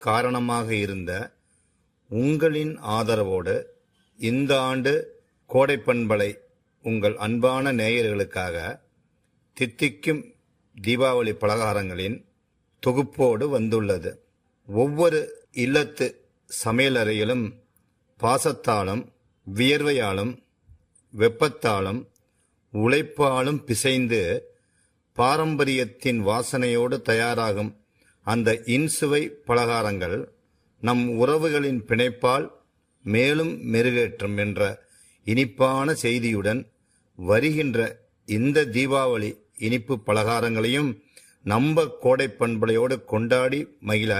காரணமாக இருந்த உங்களின் ஆதரவோடு இந்த ஆண்டு கோடை பண்பலை உங்கள் அன்பான நேயர்களுக்காக தித்திக்கும் தீபாவளி பலகாரங்களின் தொகுப்போடு வந்துள்ளது ஒவ்வொரு இல்லத்து சமையலறையிலும் பாசத்தாலும் வியர்வையாலும் வெப்பத்தாலும் உழைப்பாலும் பிசைந்து பாரம்பரியத்தின் வாசனையோடு தயாராகும் அந்த இன்சுவை பலகாரங்கள் நம் உறவுகளின் பிணைப்பால் மேலும் மெருகேற்றும் என்ற இனிப்பான செய்தியுடன் வருகின்ற இந்த தீபாவளி இனிப்பு பலகாரங்களையும் நம்ப கோடை பண்பலையோடு கொண்டாடி மகிழ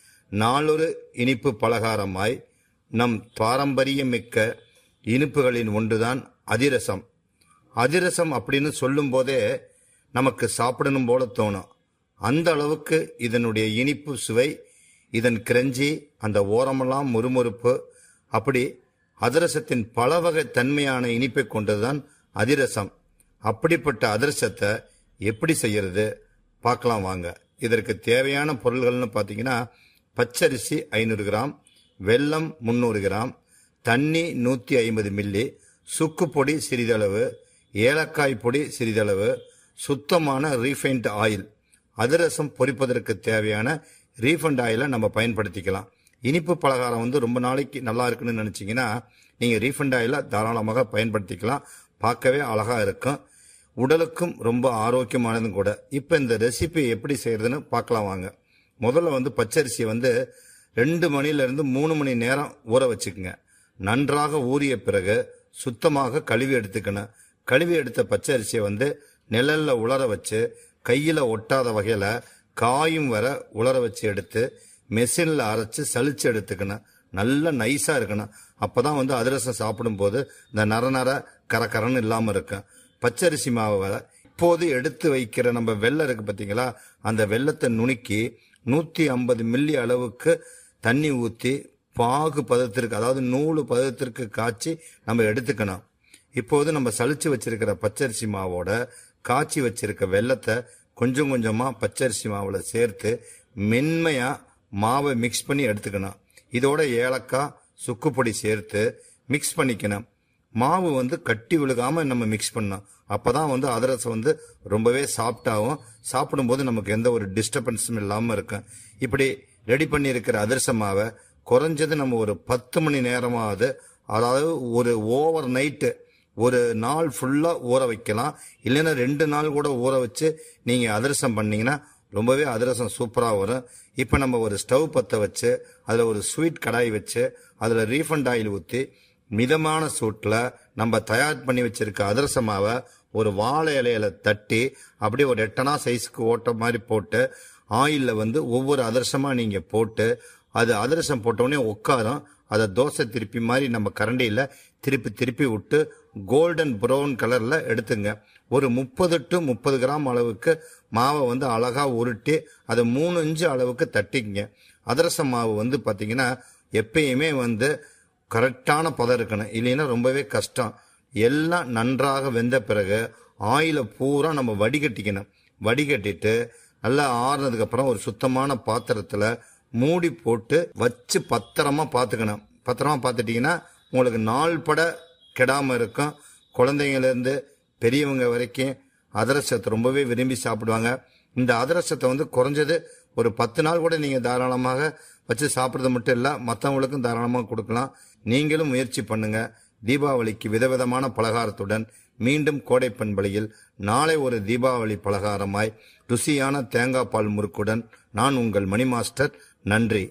நாளொரு இனிப்பு பலகாரமாய் நம் பாரம்பரியமிக்க இனிப்புகளின் ஒன்றுதான் அதிரசம் அதிரசம் அப்படின்னு சொல்லும்போதே நமக்கு சாப்பிடணும் போல தோணும் அந்த அளவுக்கு இதனுடைய இனிப்பு சுவை இதன் கிரஞ்சி அந்த ஓரமெல்லாம் முறுமுறுப்பு அப்படி அதிரசத்தின் பல வகை தன்மையான இனிப்பை கொண்டதுதான் அதிரசம் அப்படிப்பட்ட அதிரசத்தை எப்படி செய்யறது பார்க்கலாம் வாங்க இதற்கு தேவையான பொருள்கள்னு பார்த்தீங்கன்னா பச்சரிசி ஐநூறு கிராம் வெல்லம் முந்நூறு கிராம் தண்ணி நூற்றி ஐம்பது மில்லி சுக்கு பொடி சிறிதளவு ஏலக்காய் பொடி சிறிதளவு சுத்தமான ரீஃபைண்ட் ஆயில் அதிரசம் பொரிப்பதற்கு தேவையான ரீஃபண்ட் ஆயிலை நம்ம பயன்படுத்திக்கலாம் இனிப்பு பலகாரம் வந்து ரொம்ப நாளைக்கு நல்லா இருக்குன்னு நினச்சிங்கன்னா நீங்கள் ரீஃபண்ட் ஆயிலை தாராளமாக பயன்படுத்திக்கலாம் பார்க்கவே அழகாக இருக்கும் உடலுக்கும் ரொம்ப ஆரோக்கியமானதும் கூட இப்போ இந்த ரெசிபி எப்படி செய்யறதுன்னு பார்க்கலாம் வாங்க முதல்ல வந்து பச்சரிசியை வந்து ரெண்டு மணிலேருந்து மூணு மணி நேரம் ஊற வச்சுக்கோங்க நன்றாக ஊறிய பிறகு சுத்தமாக கழுவி எடுத்துக்கணும் கழுவி எடுத்த பச்சரிசியை வந்து நிழல்ல உலர வச்சு கையில் ஒட்டாத வகையில் காயும் வர உலர வச்சு எடுத்து மெஷினில் அரைச்சு சலிச்சு எடுத்துக்கணும் நல்ல நைஸாக இருக்கணும் அப்போ தான் வந்து அதிரசம் சாப்பிடும்போது இந்த நர நர கரகரன்னு இல்லாமல் இருக்கும் பச்சரிசி மாவை இப்போது எடுத்து வைக்கிற நம்ம வெள்ளம் இருக்கு பார்த்தீங்களா அந்த வெள்ளத்தை நுணுக்கி நூற்றி ஐம்பது மில்லி அளவுக்கு தண்ணி ஊற்றி பாகு பதத்திற்கு அதாவது நூலு பதத்திற்கு காய்ச்சி நம்ம எடுத்துக்கணும் இப்போது நம்ம சலிச்சு வச்சிருக்கிற பச்சரிசி மாவோட காய்ச்சி வச்சிருக்க வெள்ளத்தை கொஞ்சம் கொஞ்சமாக பச்சரிசி மாவில் சேர்த்து மென்மையாக மாவை மிக்ஸ் பண்ணி எடுத்துக்கணும் இதோட ஏலக்காய் சுக்குப்பொடி சேர்த்து மிக்ஸ் பண்ணிக்கணும் மாவு வந்து கட்டி விழுகாம நம்ம மிக்ஸ் பண்ணணும் அப்பதான் வந்து அதிரசம் வந்து ரொம்பவே சாஃப்டாகும் சாப்பிடும்போது நமக்கு எந்த ஒரு டிஸ்டர்பன்ஸும் இல்லாமல் இருக்கும் இப்படி ரெடி பண்ணியிருக்கிற அதிரச மாவை குறைஞ்சது நம்ம ஒரு பத்து மணி நேரமாவது அதாவது ஒரு ஓவர் நைட்டு ஒரு நாள் ஃபுல்லாக ஊற வைக்கலாம் இல்லைன்னா ரெண்டு நாள் கூட ஊற வச்சு நீங்கள் அதிரசம் பண்ணீங்கன்னா ரொம்பவே அதிரசம் சூப்பராக வரும் இப்போ நம்ம ஒரு ஸ்டவ் பற்ற வச்சு அதில் ஒரு ஸ்வீட் கடாய் வச்சு அதில் ரீஃபண்ட் ஆயில் ஊற்றி மிதமான சூட்டில் நம்ம தயார் பண்ணி வச்சிருக்க அதிரச மாவை ஒரு வாழை இலையில தட்டி அப்படியே ஒரு எட்டனா சைஸுக்கு ஓட்ட மாதிரி போட்டு ஆயிலில் வந்து ஒவ்வொரு அதிரசமாக நீங்கள் போட்டு அது அதிரசம் போட்டோடனே உட்காரும் அதை தோசை திருப்பி மாதிரி நம்ம கரண்டியில் திருப்பி திருப்பி விட்டு கோல்டன் ப்ரௌன் கலரில் எடுத்துங்க ஒரு முப்பது டு முப்பது கிராம் அளவுக்கு மாவை வந்து அழகாக உருட்டி அதை மூணு இன்ச்சு அளவுக்கு தட்டிக்கங்க அதிரச மாவு வந்து பார்த்தீங்கன்னா எப்பயுமே வந்து கரெக்டான பதம் இருக்கணும் இல்லைன்னா ரொம்பவே கஷ்டம் எல்லாம் நன்றாக வெந்த பிறகு ஆயிலை பூரா நம்ம வடிகட்டிக்கணும் வடிகட்டிட்டு நல்லா ஆறுனதுக்கு அப்புறம் ஒரு சுத்தமான பாத்திரத்தில் மூடி போட்டு வச்சு பத்திரமா பார்த்துக்கணும் பத்திரமா பார்த்துட்டிங்கன்னா உங்களுக்கு நாள் பட கெடாமல் இருக்கும் குழந்தைங்கலேருந்து பெரியவங்க வரைக்கும் அதிரசத்தை ரொம்பவே விரும்பி சாப்பிடுவாங்க இந்த அதிரசத்தை வந்து குறைஞ்சது ஒரு பத்து நாள் கூட நீங்கள் தாராளமாக வச்சு சாப்பிட்றது மட்டும் இல்லை மற்றவங்களுக்கும் தாராளமாக கொடுக்கலாம் நீங்களும் முயற்சி பண்ணுங்க தீபாவளிக்கு விதவிதமான பலகாரத்துடன் மீண்டும் கோடை பண்பலையில் நாளை ஒரு தீபாவளி பலகாரமாய் ருசியான தேங்காய் பால் முறுக்குடன் நான் உங்கள் மணி மாஸ்டர் நன்றி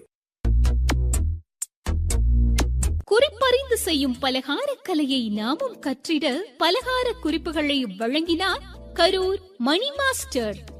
குறிப்பறிந்து செய்யும் பலகார கலையை நாமும் கற்றிட பலகார குறிப்புகளை வழங்கினார் கரூர் மணி மாஸ்டர்